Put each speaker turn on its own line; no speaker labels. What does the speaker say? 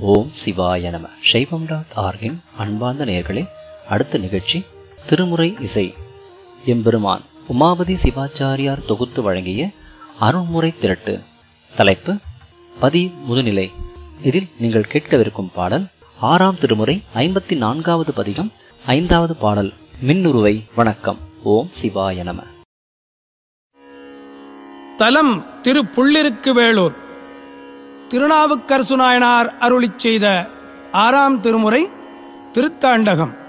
ஓம் சிவாய நம சைவம் டாட் ஆர்கின் அன்பார்ந்த நேயர்களே அடுத்த நிகழ்ச்சி திருமுறை இசை எம்பெருமான் உமாபதி சிவாச்சாரியார் தொகுத்து வழங்கிய அருள்முறை திரட்டு தலைப்பு பதி முதுநிலை இதில் நீங்கள் கேட்கவிருக்கும் பாடல் ஆறாம் திருமுறை ஐம்பத்தி நான்காவது பதிகம் ஐந்தாவது பாடல் மின்னுருவை வணக்கம் ஓம் சிவாய நம
தலம் திரு புள்ளிருக்கு வேளூர் திருநாவுக்கரசு நாயனார் அருளிச் செய்த ஆறாம் திருமுறை திருத்தாண்டகம்